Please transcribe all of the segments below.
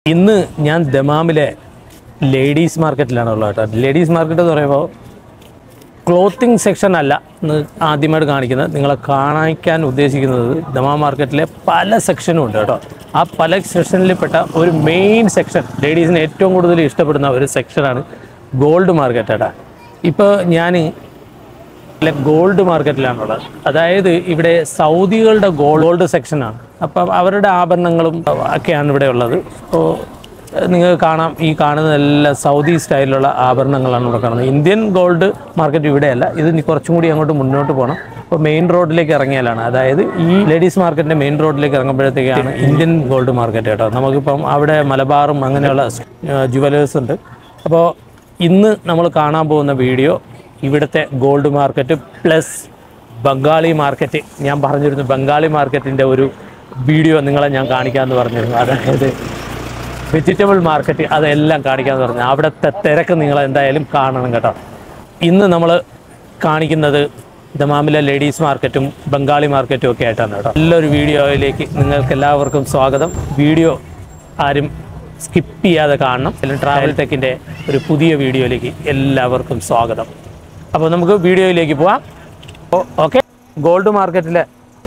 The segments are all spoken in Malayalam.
ഇന്ന് ഞാൻ ദമാമിലെ ലേഡീസ് മാർക്കറ്റിലാണ് ഉള്ളത് കേട്ടോ ലേഡീസ് മാർക്കറ്റ് എന്ന് പറയുമ്പോൾ ക്ലോത്തിങ് സെക്ഷൻ അല്ല ഇന്ന് ആദ്യമായിട്ട് കാണിക്കുന്നത് നിങ്ങളെ കാണിക്കാൻ ഉദ്ദേശിക്കുന്നത് ദമാം മാർക്കറ്റിലെ പല സെക്ഷനും ഉണ്ട് കേട്ടോ ആ പല സെക്ഷനിൽപ്പെട്ട ഒരു മെയിൻ സെക്ഷൻ ലേഡീസിന് ഏറ്റവും കൂടുതൽ ഇഷ്ടപ്പെടുന്ന ഒരു സെക്ഷനാണ് ഗോൾഡ് മാർക്കറ്റ് കേട്ടോ ഇപ്പോൾ ഞാൻ അല്ലെ ഗോൾഡ് മാർക്കറ്റിലാണുള്ളത് അതായത് ഇവിടെ സൗദികളുടെ ഗോൾഡ് സെക്ഷനാണ് അപ്പം അവരുടെ ആഭരണങ്ങളും ഒക്കെയാണ് ഇവിടെ ഉള്ളത് അപ്പോൾ നിങ്ങൾക്ക് കാണാം ഈ കാണുന്നതെല്ലാം സൗദി സ്റ്റൈലിലുള്ള ആഭരണങ്ങളാണ് ഇവിടെ കാണുന്നത് ഇന്ത്യൻ ഗോൾഡ് മാർക്കറ്റ് ഇവിടെയല്ല ഇത് ഇനി കുറച്ചും കൂടി അങ്ങോട്ട് മുന്നോട്ട് പോകണം അപ്പോൾ മെയിൻ റോഡിലേക്ക് ഇറങ്ങിയാലാണ് അതായത് ഈ ലേഡീസ് മാർക്കറ്റിൻ്റെ മെയിൻ റോഡിലേക്ക് ഇറങ്ങുമ്പോഴത്തേക്കാണ് ഇന്ത്യൻ ഗോൾഡ് മാർക്കറ്റ് കേട്ടോ നമുക്കിപ്പം അവിടെ മലബാറും അങ്ങനെയുള്ള ജുവലേഴ്സ് ഉണ്ട് അപ്പോൾ ഇന്ന് നമ്മൾ കാണാൻ പോകുന്ന വീഡിയോ ഇവിടുത്തെ gold market plus Bengali market ഞാൻ പറഞ്ഞിരുന്നു ബംഗാളി മാർക്കറ്റിൻ്റെ ഒരു വീഡിയോ നിങ്ങളെ ഞാൻ കാണിക്കാമെന്ന് പറഞ്ഞിരുന്നു അതായത് വെജിറ്റബിൾ മാർക്കറ്റ് അതെല്ലാം കാണിക്കാമെന്ന് പറഞ്ഞു അവിടുത്തെ തിരക്ക് നിങ്ങൾ എന്തായാലും കാണണം കേട്ടോ ഇന്ന് നമ്മൾ കാണിക്കുന്നത് ദമാമിലെ ലേഡീസ് മാർക്കറ്റും ബംഗാളി മാർക്കറ്റും ഒക്കെ ആയിട്ടാണ് കേട്ടോ നല്ലൊരു വീഡിയോയിലേക്ക് നിങ്ങൾക്ക് എല്ലാവർക്കും സ്വാഗതം വീഡിയോ ആരും സ്കിപ്പ് ചെയ്യാതെ കാണണം ട്രാവൽ ടെക്കിൻ്റെ ഒരു പുതിയ വീഡിയോയിലേക്ക് എല്ലാവർക്കും സ്വാഗതം അപ്പോൾ നമുക്ക് വീഡിയോയിലേക്ക് പോവാം ഓക്കെ ഗോൾഡ് മാർക്കറ്റിലെ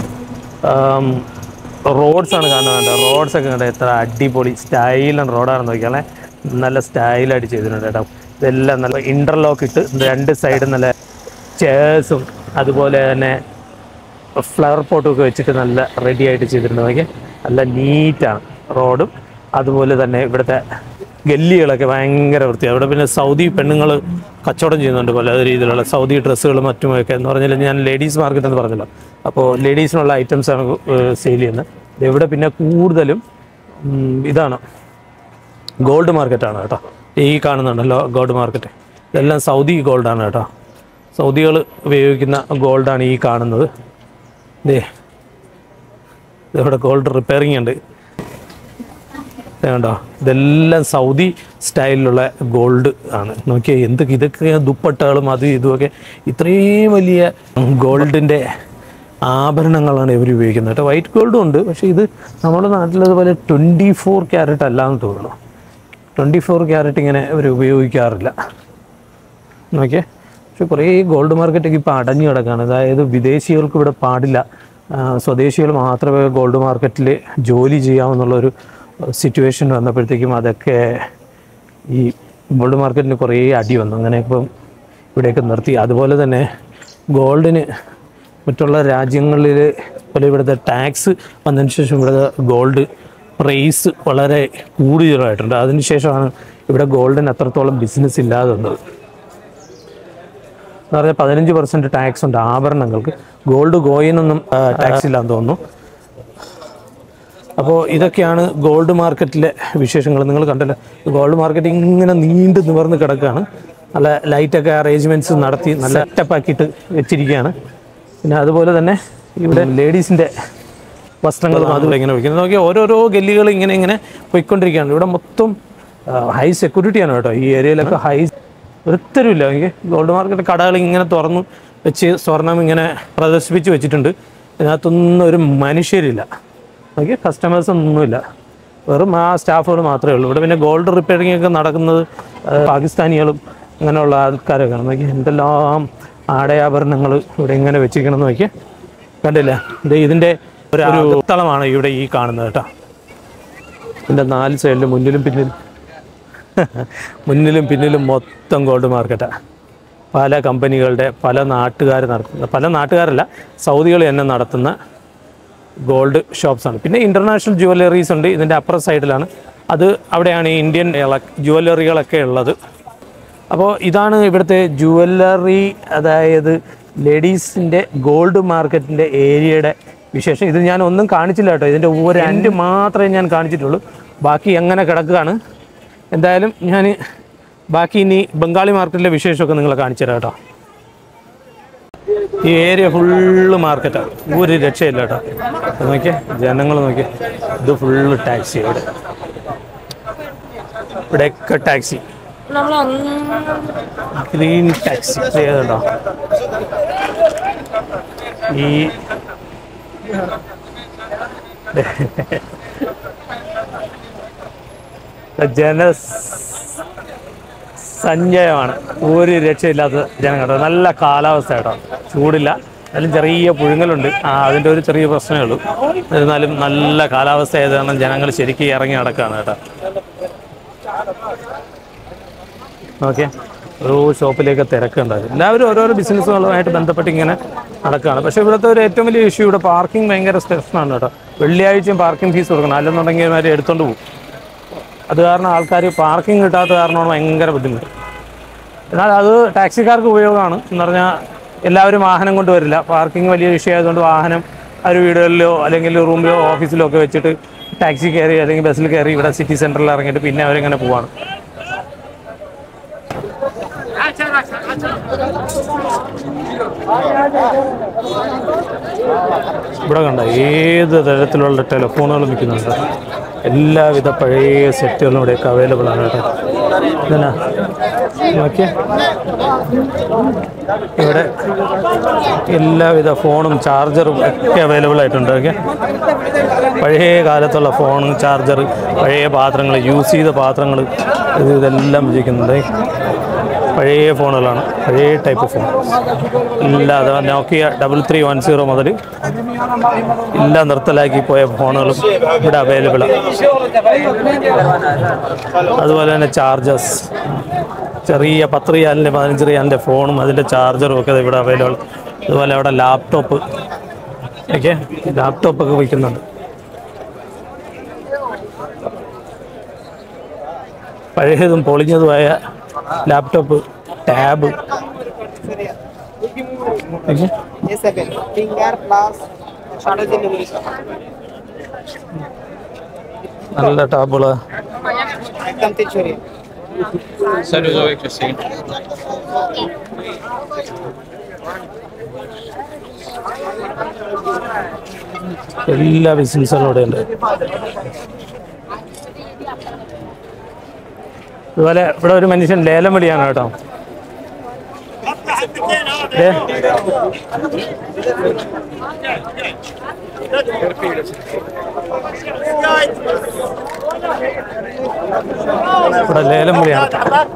റോഡ്സ് ആണ് കാണുന്നത് റോഡ്സ് ഒക്കെ കണ്ടോ എത്ര അടിപൊളി സ്റ്റൈലൻ റോഡാണെന്ന് നോക്കിയാലേ നല്ല സ്റ്റൈലായിട്ട് ചെയ്തിട്ടുണ്ട് കേട്ടോ ഇതെല്ലാം നല്ല ഇൻ്റർലോക്ക് ഇട്ട് രണ്ട് സൈഡും നല്ല ചേഴ്സും അതുപോലെ തന്നെ ഫ്ലവർ പോട്ടും ഒക്കെ വെച്ചിട്ട് നല്ല റെഡി ആയിട്ട് ചെയ്തിട്ടുണ്ട് നോക്കിയാൽ നല്ല നീറ്റാണ് റോഡും അതുപോലെ തന്നെ ഇവിടുത്തെ ഗല്ലികളൊക്കെ ഭയങ്കര വൃത്തിയാണ് ഇവിടെ പിന്നെ സൗദി പെണ്ണുങ്ങൾ കച്ചവടം ചെയ്യുന്നുണ്ട് പല രീതിയിലുള്ള സൗദി ഡ്രസ്സുകളും മറ്റുമൊക്കെ എന്ന് പറഞ്ഞാൽ ഞാൻ ലേഡീസ് മാർക്കറ്റ് എന്ന് പറഞ്ഞല്ലോ അപ്പോൾ ലേഡീസിനുള്ള ഐറ്റംസ് ആണ് സെയിൽ ചെയ്യുന്നത് ദേ ഇവിടെ പിന്നെ കൂടുതലും ഉം, ഇതാണ് ഗോൾഡ് മാർക്കറ്റാണ് കേട്ടോ ഈ കാണുന്നുണ്ടല്ലോ ഗോൾഡ് മാർക്കറ്റ് ഇതെല്ലാം സൗദി ഗോൾഡാണ് കേട്ടോ സൗദികൾ ഉപയോഗിക്കുന്ന ഗോൾഡാണ് ഈ കാണുന്നത് ദേ ഇവിടെ ഗോൾഡ് റിപ്പയറിംഗ് ഉണ്ട് ദേ കണ്ടോ ഇതെല്ലാം സൗദി സ്റ്റൈലിലുള്ള ഗോൾഡ് ആണ് നോക്കിയാൽ എന്തൊക്കെ ഇതൊക്കെ ദുപ്പട്ടകളും അത് ഇതുമൊക്കെ ഇത്രയും വലിയ ഗോൾഡിൻ്റെ ആഭരണങ്ങളാണ് ഇവർ ഉപയോഗിക്കുന്നത് കേട്ടോ വൈറ്റ് ഗോൾഡും ഉണ്ട് പക്ഷേ ഇത് നമ്മുടെ നാട്ടിലതുപോലെ ട്വൻറ്റി ഫോർ ക്യാരറ്റ് അല്ല എന്ന് തോന്നുന്നു ട്വൻറ്റി ഫോർ ക്യാരറ്റ് ഇങ്ങനെ ഇവർ ഉപയോഗിക്കാറില്ല നോക്കിയേ പക്ഷെ കുറേ ഗോൾഡ് മാർക്കറ്റൊക്കെ ഇപ്പോൾ അടഞ്ഞു കിടക്കുകയാണ് അതായത് വിദേശികൾക്ക് ഇവിടെ പാടില്ല ആ, സ്വദേശികൾ മാത്രമേ ഗോൾഡ് മാർക്കറ്റിൽ ജോലി ചെയ്യാമെന്നുള്ളൊരു സിറ്റുവേഷൻ വന്നപ്പോഴത്തേക്കും അതൊക്കെ ഈ ഗോൾഡ് മാർക്കറ്റിന് കുറേ അടി വന്നു അങ്ങനെ ഇപ്പം ഇവിടെയൊക്കെ നിർത്തി അതുപോലെ തന്നെ ഗോൾഡിന് മറ്റുള്ള രാജ്യങ്ങളിൽ പോലെ ഇവിടുത്തെ ടാക്സ് വന്നതിന് ശേഷം ഇവിടുത്തെ ഗോൾഡ് പ്രൈസ് വളരെ കൂടുതലായിട്ടുണ്ട് അതിനുശേഷമാണ് ഇവിടെ ഗോൾഡിന് അത്രത്തോളം ബിസിനസ് ഇല്ലാതെ വന്നത് എന്ന് പറഞ്ഞാൽ പതിനഞ്ച് പെർസെൻറ്റ് ടാക്സ് ഉണ്ട് ആഭരണങ്ങൾക്ക് ഗോൾഡ് കോയിനൊന്നും ടാക്സ് ഇല്ലാന്ന് തോന്നുന്നു അപ്പോൾ ഇതൊക്കെയാണ് ഗോൾഡ് മാർക്കറ്റിലെ വിശേഷങ്ങൾ നിങ്ങൾ കണ്ടല്ലോ ഗോൾഡ് മാർക്കറ്റ് ഇങ്ങനെ നീണ്ടു നിവർന്ന് കിടക്കുകയാണ് നല്ല ലൈറ്റൊക്കെ അറേഞ്ച്മെൻറ്റ്സ് നടത്തി നല്ല സെറ്റപ്പ് ആക്കിയിട്ട് വെച്ചിരിക്കുകയാണ് പിന്നെ അതുപോലെ തന്നെ ഇവിടെ ലേഡീസിൻ്റെ വസ്ത്രങ്ങളും അതുപോലെ ഇങ്ങനെ വയ്ക്കുന്നത് നോക്കിയാൽ ഓരോരോ ഗല്ലികൾ ഇങ്ങനെ ഇങ്ങനെ പോയിക്കൊണ്ടിരിക്കുകയാണ് ഇവിടെ മൊത്തം ഹൈ സെക്യൂരിറ്റിയാണ് കേട്ടോ ഈ ഏരിയയിലൊക്കെ ഹൈ ഒരുത്തരുമില്ല എനിക്ക് ഗോൾഡ് മാർക്കറ്റ് കടകൾ ഇങ്ങനെ തുറന്നു വെച്ച് സ്വർണം ഇങ്ങനെ പ്രദർശിപ്പിച്ച് വെച്ചിട്ടുണ്ട് ഇതിനകത്തൊന്നും ഒരു മനുഷ്യരില്ല നോക്കി കസ്റ്റമേഴ്സ് ഒന്നുമില്ല വെറും ആ സ്റ്റാഫുകൾ മാത്രമേ ഉള്ളൂ ഇവിടെ പിന്നെ ഗോൾഡ് റിപ്പയറിംഗ് ഒക്കെ നടക്കുന്നത് ആ, പാകിസ്ഥാനികളും അങ്ങനെയുള്ള ആൾക്കാരൊക്കെയാണ് നോക്കി എന്തെല്ലാം ആടയാഭരണങ്ങൾ ഇവിടെ ഇങ്ങനെ വെച്ചിരിക്കണം നോക്കി കണ്ടില്ല ഇത് ഇതിൻ്റെ ഒരു ഒരു സ്ഥലമാണ് ഇവിടെ ഈ കാണുന്നത് കേട്ടോ ഇതിൻ്റെ നാല് സൈഡിലും മുന്നിലും പിന്നിലും മുന്നിലും പിന്നിലും മൊത്തം ഗോൾഡ് മാർക്കറ്റാണ് പല കമ്പനികളുടെ പല നാട്ടുകാർ നടത്തുന്ന പല നാട്ടുകാരല്ല സൗദികൾ തന്നെ നടത്തുന്ന ഗോൾഡ് ഷോപ്സാണ് പിന്നെ ഇൻ്റർനാഷണൽ ജുവല്ലറീസ് ഉണ്ട് ഇതിൻ്റെ അപ്പുറ സൈഡിലാണ് അത് അവിടെയാണ് ഈ ഇന്ത്യൻ ജുവല്ലറികളൊക്കെ ഉള്ളത് അപ്പോൾ ഇതാണ് ഇവിടുത്തെ ജുവല്ലറി അതായത് ലേഡീസിൻ്റെ ഗോൾഡ് മാർക്കറ്റിൻ്റെ ഏരിയയുടെ വിശേഷം ഇത് ഞാൻ ഒന്നും കാണിച്ചില്ല കേട്ടോ ഇതിൻ്റെ ഒരു രണ്ട് മാത്രമേ ഞാൻ കാണിച്ചിട്ടുള്ളൂ ബാക്കി എങ്ങനെ കിടക്കുകയാണ് എന്തായാലും ഞാൻ ബാക്കി ഇനി ബംഗാളി മാർക്കറ്റിലെ വിശേഷമൊക്കെ നിങ്ങളെ കാണിച്ചു തരാം കേട്ടോ ഈ ഏരിയ ഫുള്ള് മാർക്കറ്റാണ് ഒരു രക്ഷയില്ല കേട്ടോ ഇത് നോക്കിയേ ജനങ്ങൾ നോക്കിയേ ഇത് ഫുള്ള് ടാക്സി ഇവിടെ ഇവിടെയൊക്കെ ടാക്സി ഗ്രീൻ ടാക്സി ഏതുണ്ടോ ഈ ജന സഞ്ചയമാണ് ഒരു രക്ഷയില്ലാത്ത ജനം കേട്ടോ നല്ല കാലാവസ്ഥ കേട്ടോ ചൂടില്ല എന്നാലും ചെറിയ പുഴുങ്ങലുണ്ട് ആ അതിൻ്റെ ഒരു ചെറിയ പ്രശ്നമേ ഉള്ളൂ എന്നാലും നല്ല കാലാവസ്ഥ ആയത് കാരണം ജനങ്ങൾ ശരിക്കും ഇറങ്ങി നടക്കുകയാണ് കേട്ടോ ഓക്കെ ഓരോ ഷോപ്പിലേക്ക് തിരക്കുണ്ടാകും എല്ലാവരും ഓരോരോ ബിസിനസ്സുകളുമായിട്ട് ബന്ധപ്പെട്ട് ഇങ്ങനെ നടക്കുകയാണ് പക്ഷേ ഇവിടുത്തെ ഒരു ഏറ്റവും വലിയ ഇഷ്യൂ ഇവിടെ പാർക്കിംഗ് ഭയങ്കര പ്രശ്നമാണ് കേട്ടോ വെള്ളിയാഴ്ചയും പാർക്കിംഗ് ഫീസ് കൊടുക്കണം അല്ലെന്നുണ്ടെങ്കിൽ ഇവന്മാർ എടുത്തോണ്ട് പോകും അത് കാരണം ആൾക്കാർ പാർക്കിംഗ് കിട്ടാത്ത കാരണമാണ് ഭയങ്കര ബുദ്ധിമുട്ട് എന്നാൽ അത് ടാക്സിക്കാർക്ക് ഉപയോഗമാണ് എന്ന് പറഞ്ഞാൽ എല്ലാവരും വാഹനം കൊണ്ടുവരില്ല പാർക്കിംഗ് വലിയ വിഷയമായതുകൊണ്ട് വാഹനം ഒരു വീടുകളിലോ അല്ലെങ്കിൽ റൂമിലോ ഓഫീസിലോ ഒക്കെ വെച്ചിട്ട് ടാക്സി കയറി അല്ലെങ്കിൽ ബസ്സിൽ കയറി ഇവിടെ സിറ്റി സെൻറ്ററിൽ ഇറങ്ങിയിട്ട് പിന്നെ അവരിങ്ങനെ പോവാണ് ഇവിടെ കണ്ട ഏത് തരത്തിലുള്ള ടെലിഫോണുകളും വിൽക്കുന്നുണ്ട് എല്ലാവിധ പഴയ സെറ്റുകളും ഇവിടെയൊക്കെ അവൈലബിൾ ആണ് കേട്ടോ ഇതെന്നാ നോക്കിയേ ഇവിടെ എല്ലാവിധ ഫോണും ചാർജറും ഒക്കെ അവൈലബിൾ ആയിട്ടുണ്ട് ഓക്കെ പഴയ കാലത്തുള്ള ഫോൺ ചാർജർ പഴയ പാത്രങ്ങൾ യൂസ് ചെയ്ത പാത്രങ്ങൾ ഇത് ഇതെല്ലാം വിജയിക്കുന്നുണ്ട് പഴയ ഫോണുകളാണ് പഴയ ടൈപ്പ് ഫോൺ എല്ലാ അഥവാ Nokia double three one zero മുതൽ എല്ലാം നിർത്തലാക്കി പോയ ഫോണുകളും ഇവിടെ അവൈലബിൾ അതുപോലെ തന്നെ ചാർജസ് ചെറിയ പത്ത് റിയാലിൻ്റെ പതിനഞ്ച് റിയാലിൻ്റെ ഫോണും അതിൻ്റെ ചാർജറും ഒക്കെ ഇവിടെ അവൈലബിൾ അതുപോലെ അവിടെ ലാപ്ടോപ്പ് ഓക്കെ ലാപ്ടോപ്പ് ഒക്കെ വയ്ക്കുന്നുണ്ട് പഴയതും പൊളിഞ്ഞതുമായ ലാപ്ടോപ്പ് ടാബ് ഓക്കെ ये सेवन फिंगर प्लस साढ़े तीन डिग्री നല്ല ടാബുകൾ एकदम तीन छोरी Salut avec le signe. എല്ലാ ബിസിനസ്സുകളും ഇവിടെ ഉണ്ട് അതുപോലെ ഇവിടെ ഒരു മനുഷ്യൻ ലേലം വിളിയാണ് കേട്ടോ ദേ. ഇവിടെ ലേലം വിളിയാണ്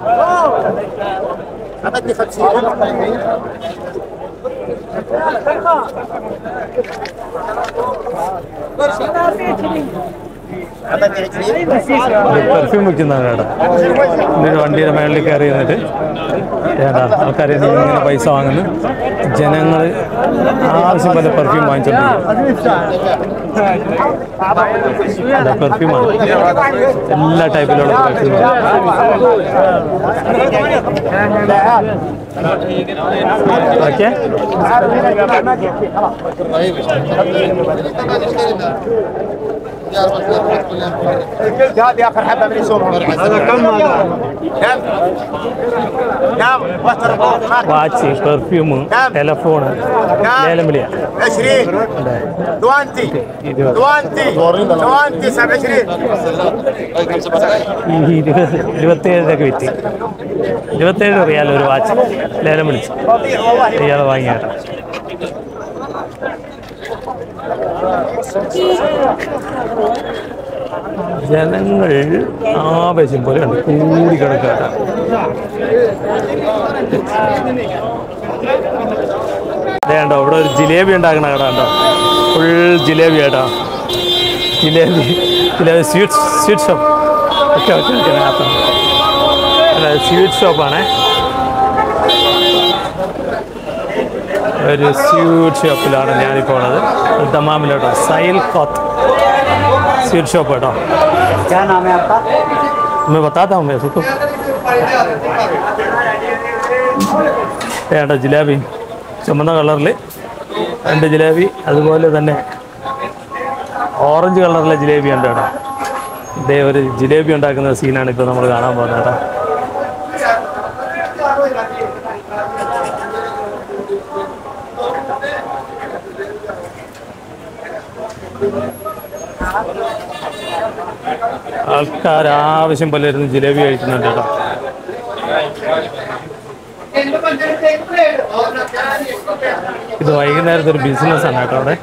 പെർഫ്യൂം വിൽക്കുന്നതാണ് കേട്ടോ ഒരു വണ്ടിയുടെ മേളിൽ കയറി നിന്നിട്ട് ഏതാ ആൾക്കാരെ ഇങ്ങനെ പൈസ വാങ്ങുന്നു ജനങ്ങൾ ആവശ്യം പോലെ പെർഫ്യൂം വാങ്ങിച്ചോണ്ടിരിക്കും പെർഫ്യൂമാണ് എല്ലാ ടൈപ്പിലുള്ള perfume okay هذه اخر حبه من يسومها هذا كم هذا؟ كم؟ كم؟ وتر watch perfume telephone ലേലം വിളിയാണ് 20 20 ഇരുപത് 20 20 27 ഈ ഇരുപത് ഇരുപത്തേഴിലൊക്കെ വിറ്റ് ഇരുപത്തേഴ് റിയാൽ ഒരു വാച്ച് ലേലം വിളിച്ചു ഇയാൾ വാങ്ങിയാട്ടോ ജനങ്ങൾ ആവേശം പോലെ ഉണ്ട് കൂടി കിടക്കാട്ട വേണ്ടോ ഇവിടെ ഒരു ജിലേബി ഉണ്ടാക്കണ കട ഉണ്ടോ ഫുൾ ജിലേബി കേട്ടോ jalebi jalebi sweet sweet shop okay okay okay അതിനകത്തുണ്ട് അല്ല സ്വീറ്റ് ഷോപ്പാണേ ഒരു സ്വീറ്റ് ഷോപ്പിലാണ് ഞാനിപ്പോൾ ഉള്ളത് ദമാമിലോട്ടോ സൈൽ കോത്ത് സ്വീറ്റ് ഷോപ്പ് കേട്ടോ क्या नाम है आपका मैं बताता हूँ मैं उसको വേണ്ട ജിലേബി ചുമന്ന കളറിൽ രണ്ട് ജിലേബി അതുപോലെ തന്നെ ഓറഞ്ച് കളറിലെ ജിലേബി ഉണ്ട് കേട്ടോ ഇതേ ഒരു ജിലേബി ഉണ്ടാക്കുന്ന സീനാണ് ഇപ്പോൾ നമ്മൾ കാണാൻ പോകുന്നത് കേട്ടോ ആൾക്കാർ ആവശ്യം പോലെ ഇരുന്ന് ജിലേബി കഴിക്കുന്നുണ്ട് കേട്ടോ ഇത് വൈകുന്നേരത്തെ ഒരു ബിസിനസ് ആണ് കേട്ടോ അവിടെ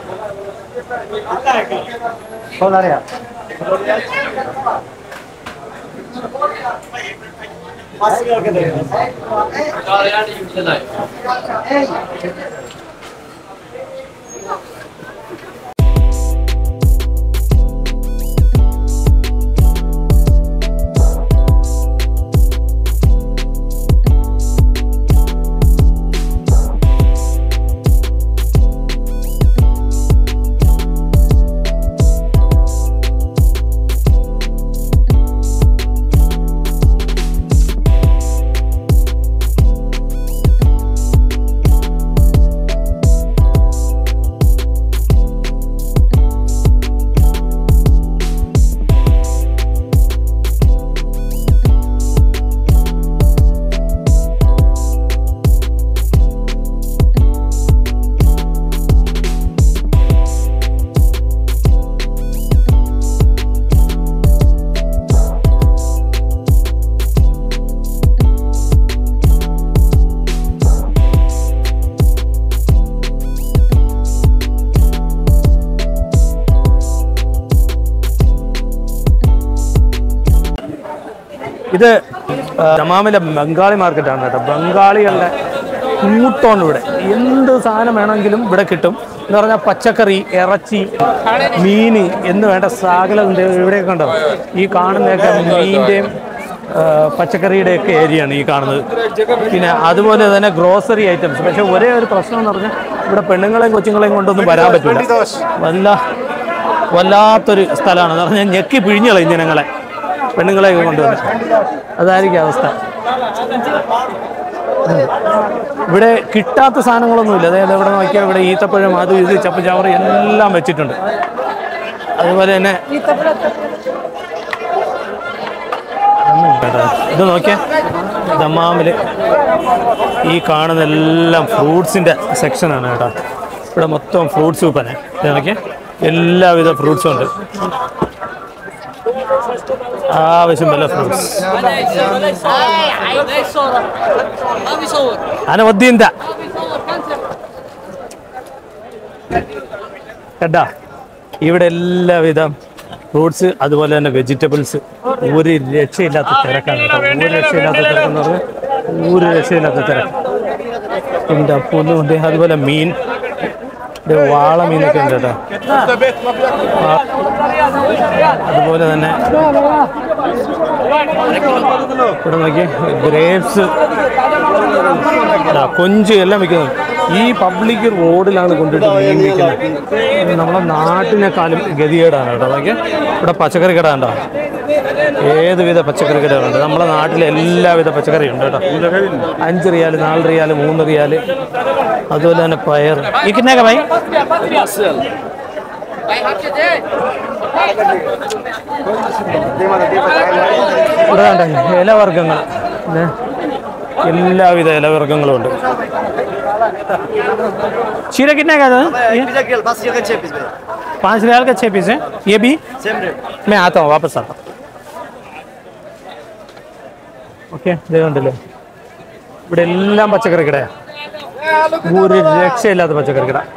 ഇത് ആ, ദമാമിലെ ബംഗാളി മാർക്കറ്റാണ് കേട്ടോ ബംഗാളികളുടെ കൂട്ടമാണ് ഇവിടെ എന്ത് സാധനം വേണമെങ്കിലും ഇവിടെ കിട്ടും എന്ന് പറഞ്ഞാൽ പച്ചക്കറി ഇറച്ചി മീൻ എന്ന് വേണ്ട സകലം ഉണ്ട് ഇവിടെയൊക്കെ ഉണ്ടോ ഈ കാണുന്നതൊക്കെ മീൻ്റെയും പച്ചക്കറിയുടെയൊക്കെ ഏരിയയാണ് ഈ കാണുന്നത് പിന്നെ അതുപോലെ തന്നെ ഗ്രോസറി ഐറ്റംസ് പക്ഷെ ഒരേ ഒരു പ്രശ്നം എന്ന് പറഞ്ഞാൽ ഇവിടെ പെണ്ണുങ്ങളെയും കൊച്ചുങ്ങളെയും കൊണ്ടൊന്നും വരാൻ പറ്റില്ല വല്ല വല്ലാത്തൊരു സ്ഥലമാണ് എന്ന് പറഞ്ഞാൽ ഞെക്കി പിഴിഞ്ഞളയും ജനങ്ങളെ പെണ്ണുങ്ങളെ കൊണ്ടുവന്ന് അതായിരിക്കും അവസ്ഥ ഇവിടെ കിട്ടാത്ത സാധനങ്ങളൊന്നുമില്ല അതായത് ഇവിടെ നോക്കിയാൽ ഇവിടെ ഈത്തപ്പഴം അത് ഇത് ചപ്പുചാവറ് എല്ലാം വെച്ചിട്ടുണ്ട് അതുപോലെ തന്നെ ഒന്നും കേട്ടോ. ഇത് നോക്കിയാൽ ദമാമിൽ ഈ കാണുന്ന എല്ലാം ഫ്രൂട്ട്സിൻ്റെ സെക്ഷനാണ് കേട്ടോ ഇവിടെ മൊത്തം ഫ്രൂട്ട്സ് വിൽപ്പന ഇത് നോക്കിയാൽ എല്ലാവിധ ഫ്രൂട്ട്സും ഉണ്ട് ആവശ്യം വല്ല ഫ്രൂട്ട്സ് أنا ودي انت കേട്ടാ ഇവിടെ എല്ലാവിധം ഫ്രൂട്ട്സ് അതുപോലെ തന്നെ വെജിറ്റബിൾസ് ഒരു രക്ഷയില്ലാത്ത തിരക്കാണ് കേട്ടോ ഒരു രക്ഷയില്ലാത്ത തിരക്കെന്ന് പറഞ്ഞാൽ ഒരു രക്ഷയില്ലാത്ത തിരക്ക് എന്താ പൊന്നുണ്ട് അതുപോലെ മീൻ ഇത് വാള മീനൊക്കെ ഉണ്ട് കേട്ടോ ആ, അതുപോലെ തന്നെ ഇവിടെ നോക്കിയേ ഗ്രേപ്സ് കൊഞ്ച് എല്ലാം വിൽക്കുന്നത് ഈ പബ്ലിക് റോഡിലാണ് കൊണ്ടിട്ട് മീൻ വിൽക്കുന്നത് നമ്മളെ നാട്ടിനെക്കാളും ഗതികേടാണ് കേട്ടോ നോക്കിയേ ഇവിടെ പച്ചക്കറി കട ഉണ്ടോ ഏതുവിധ പച്ചക്കറി കടകളുണ്ട് നമ്മുടെ നാട്ടിൽ എല്ലാവിധ പച്ചക്കറി ഉണ്ട് കേട്ടോ അഞ്ച് റിയാല് നാല് റിയാല് മൂന്ന് റിയാല് അതുപോലെ തന്നെ പയർ ഈ കിന്നേക്ക ഭൈ ഇവിടെ കണ്ടോ ഇലവർഗ്ഗങ്ങൾ ദേ, എല്ലാവിധ ഇലവർഗ്ഗങ്ങളും ഉണ്ട് चीरा कितने का था ये? पाँच रियाल का छः पीस है ये भी मैं आता हूँ वापस आता हूँ ഓക്കെ ഇതുണ്ടല്ലോ ഇവിടെ എല്ലാം പച്ചക്കറി കടയാ ഒരു രക്ഷയില്ലാത്ത പച്ചക്കറി കട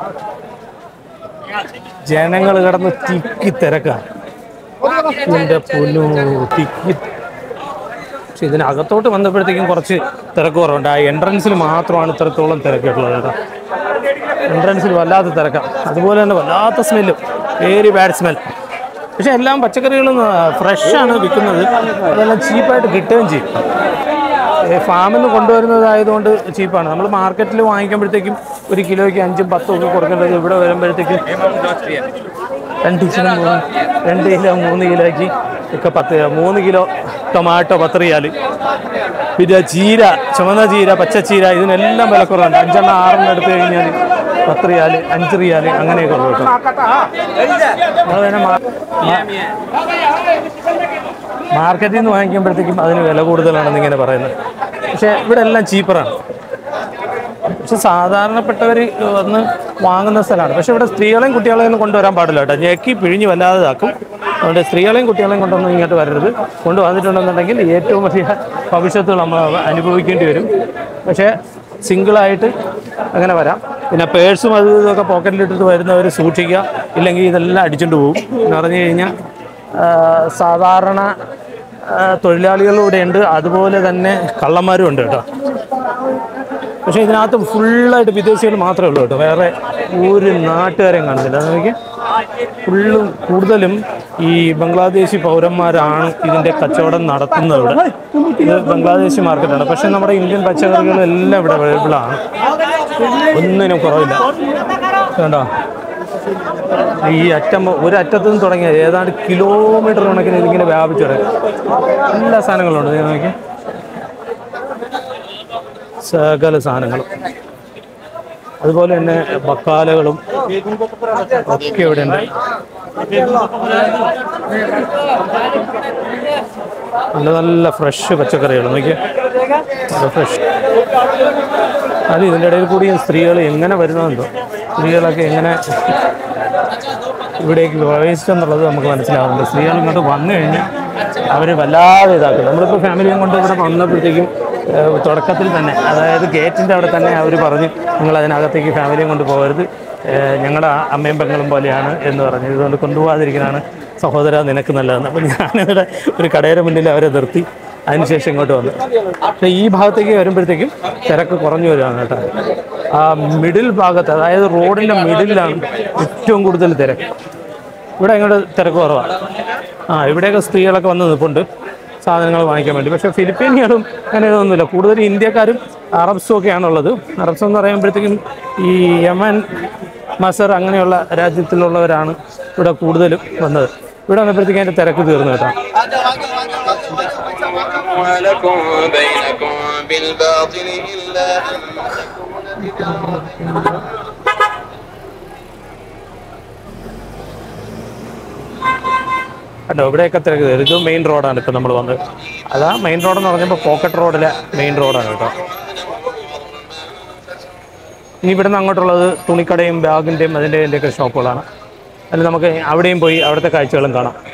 ജനങ്ങൾ കിടന്ന് തിക്കി തിരക്കാണ് എന്റെ പൊന്നു തിക്കി പക്ഷെ ഇതിനകത്തോട്ട് വന്നപ്പോഴത്തേക്കും കുറച്ച് തിരക്ക് കുറവുണ്ട് ആ എൻട്രൻസിൽ മാത്രമാണ് ഇത്രത്തോളം തിരക്കുള്ളത് കേട്ടോ എൻട്രൻസിൽ വല്ലാത്ത തിരക്കാം അതുപോലെ തന്നെ വല്ലാത്ത സ്മെല്ലും വെരി ബാഡ് സ്മെൽ പക്ഷെ എല്ലാം പച്ചക്കറികളും ഫ്രഷാണ് വിൽക്കുന്നത് അതെല്ലാം ചീപ്പായിട്ട് കിട്ടുകയും ചെയ്യും ഫാമിൽ നിന്ന് കൊണ്ടുവരുന്നതായതുകൊണ്ട് ചീപ്പാണ് നമ്മൾ മാർക്കറ്റിൽ വാങ്ങിക്കുമ്പോഴത്തേക്കും ഒരു കിലോയ്ക്ക് അഞ്ചും പത്തും ഒക്കെ കൊടുക്കേണ്ടത് ഇവിടെ വരുമ്പോഴത്തേക്കും രണ്ട് കിലോ മൂന്ന് രണ്ട് കിലോ മൂന്ന് കിലോയ്ക്ക് ഒക്കെ പത്ത് മൂന്ന് കിലോ ടൊമാറ്റോ പത്ത് റിയാല് പിന്നെ ചീര ചുവന്ന ചീര പച്ചച്ചീര ഇതിനെല്ലാം വിലക്കുറവുണ്ട് അഞ്ചെണ്ണം ആറെണ്ണം എടുത്തു കഴിഞ്ഞാൽ പത്ത് റിയാല് അഞ്ച് റിയാല് അങ്ങനെയൊക്കെ ഉള്ളു കേട്ടോ നമ്മൾ തന്നെ മാ- മാ- മാർക്കറ്റിൽ നിന്ന് വാങ്ങിക്കുമ്പോഴത്തേക്കും അതിന് വില കൂടുതലാണെന്ന് ഇങ്ങനെ പറയുന്നത് പക്ഷേ ഇവിടെ എല്ലാം ചീപ്പറാണ് പക്ഷെ സാധാരണപ്പെട്ടവർ വന്ന് വാങ്ങുന്ന സ്ഥലമാണ് പക്ഷെ ഇവിടെ സ്ത്രീകളെയും കുട്ടികളെയും ഒന്നും കൊണ്ടുവരാൻ പാടില്ല കേട്ടോ ഞെക്കി പിഴിഞ്ഞ് വല്ലാതെ ഇതാക്കും അതുകൊണ്ട് സ്ത്രീകളെയും കുട്ടികളെയും കൊണ്ടൊന്നും ഇങ്ങോട്ട് വരരുത് കൊണ്ടുവന്നിട്ടുണ്ടെന്നുണ്ടെങ്കിൽ ഏറ്റവും വലിയ ഭവിഷ്യത്തുകൾ നമ്മൾ അനുഭവിക്കേണ്ടി വരും പക്ഷേ സിംഗിളായിട്ട് അങ്ങനെ വരാം പിന്നെ പേഴ്സും അത് ഇതൊക്കെ പോക്കറ്റിലിട്ടിട്ട് വരുന്നവർ സൂക്ഷിക്കുക ഇല്ലെങ്കിൽ ഇതെല്ലാം അടിച്ചുകൊണ്ട് പോകും എന്ന് പറഞ്ഞു കഴിഞ്ഞാൽ ആ, സാധാരണ ആ, തൊഴിലാളികളും ഇവിടെ ഉണ്ട് അതുപോലെ തന്നെ കള്ളന്മാരും ഉണ്ട് കേട്ടോ പക്ഷേ ഇതിനകത്ത് ഫുള്ളായിട്ട് വിദേശികൾ മാത്രമേ ഉള്ളൂ കേട്ടോ വേറെ ഒരു നാട്ടുകാരെയും കാണുന്നില്ല അതെനിക്ക് ഫുള്ളും കൂടുതലും ഈ ബംഗ്ലാദേശി പൗരന്മാരാണ് ഇതിൻ്റെ കച്ചവടം നടത്തുന്നത് ഇവിടെ ഇത് ബംഗ്ലാദേശി മാർക്കറ്റാണ് പക്ഷേ നമ്മുടെ ഇന്ത്യൻ പച്ചക്കറികളെല്ലാം ഇവിടെ അവൈലബിൾ ആണ് ഒന്നിനും കുറവില്ല കണ്ടോ ഈ അറ്റം ഒരു അറ്റത്തു നിന്ന് തുടങ്ങിയ ഏതാണ്ട് കിലോമീറ്റർ കണക്കിന് ഇതിങ്ങനെ വ്യാപിച്ചു കിടക്കും എല്ലാ സാധനങ്ങളും ഉണ്ട് ദേ നോക്കി സകല സാധനങ്ങളും അതുപോലെ തന്നെ ബക്കാലകളും ഒക്കെ ഇവിടെ ഉണ്ട് നല്ല നല്ല ഫ്രഷ് പച്ചക്കറികൾ നോക്കിയേ ഫ്രഷ് അത് ഇതിൻ്റെ ഇടയിൽ കൂടി സ്ത്രീകൾ എങ്ങനെ വരുന്നതെന്തോ സ്ത്രീകളൊക്കെ എങ്ങനെ ഇവിടേക്ക് പ്രവേശിച്ചെന്നുള്ളത് നമുക്ക് മനസ്സിലാവുന്നുണ്ട് സ്ത്രീകൾ ഇങ്ങോട്ട് വന്നു കഴിഞ്ഞാൽ അവർ വല്ലാതെ ഇതാക്കും നമ്മളിപ്പോൾ ഫാമിലിയും കൊണ്ട് ഇവിടെ വന്നപ്പോഴത്തേക്കും ഏഹ്, തുടക്കത്തിൽ തന്നെ അതായത് ഗേറ്റിൻ്റെ അവിടെ തന്നെ അവർ പറഞ്ഞ് നിങ്ങൾ അതിനകത്തേക്ക് ഫാമിലിയും കൊണ്ട് പോകരുത് ഏഹ്, ഞങ്ങളുടെ അമ്മയും പെങ്ങളും പോലെയാണ് എന്ന് പറഞ്ഞ് ഇതുകൊണ്ട് കൊണ്ടുപോകാതിരിക്കുന്നതാണ് സഹോദര നിനക്ക് നല്ലതെന്ന് അപ്പോൾ ഞാനിവിടെ ഒരു കടയുടെ മുന്നിൽ അവരെ നിർത്തി അതിനുശേഷം ഇങ്ങോട്ട് വന്നു പക്ഷേ ഈ ഭാഗത്തേക്ക് വരുമ്പോഴത്തേക്കും തിരക്ക് കുറഞ്ഞു വരികയാണ് കേട്ടോ ആ മിഡിൽ ഭാഗത്ത് അതായത് റോഡിൻ്റെ മിഡിലാണ് ഏറ്റവും കൂടുതൽ തിരക്ക് ഇവിടെ ഇങ്ങോട്ട് തിരക്ക് കുറവാണ് ആ ഇവിടെയൊക്കെ സ്ത്രീകളൊക്കെ വന്ന് നിൽപ്പുണ്ട് സാധനങ്ങൾ വാങ്ങിക്കാൻ വേണ്ടി പക്ഷേ ഫിലിപ്പീനികളും അങ്ങനെ ഇതൊന്നുമില്ല കൂടുതൽ ഇന്ത്യക്കാരും അറബ്സും ഒക്കെയാണുള്ളത് അറബ്സ് എന്ന് പറയുമ്പോഴത്തേക്കും ഈ യമൻ മസർ അങ്ങനെയുള്ള രാജ്യത്തിലുള്ളവരാണ് ഇവിടെ കൂടുതലും വന്നത് ഇവിടെ വന്നപ്പോഴത്തേക്കും അതിൻ്റെ തിരക്ക് തീർന്നു കേട്ടോ أموالكم بينكم بالباطل إلا أن تكون تجارة കണ്ടോ ഇവിടെയൊക്കെ തിരക്ക് തീരും. ഇത് മെയിൻ റോഡാണ് ഇപ്പം നമ്മൾ വന്നത് അതാ മെയിൻ റോഡെന്ന് പറഞ്ഞപ്പോൾ പോക്കറ്റ് റോഡിലെ മെയിൻ റോഡാണ് കേട്ടോ ഇനി ഇവിടുന്ന് അങ്ങോട്ടുള്ളത് തുണിക്കടയും ബാഗിൻ്റെയും അതിൻ്റെ ഇതിൻ്റെയൊക്കെ ഷോപ്പുകളാണ് അതിൽ നമുക്ക് അവിടെയും പോയി അവിടുത്തെ കാഴ്ചകളും കാണാം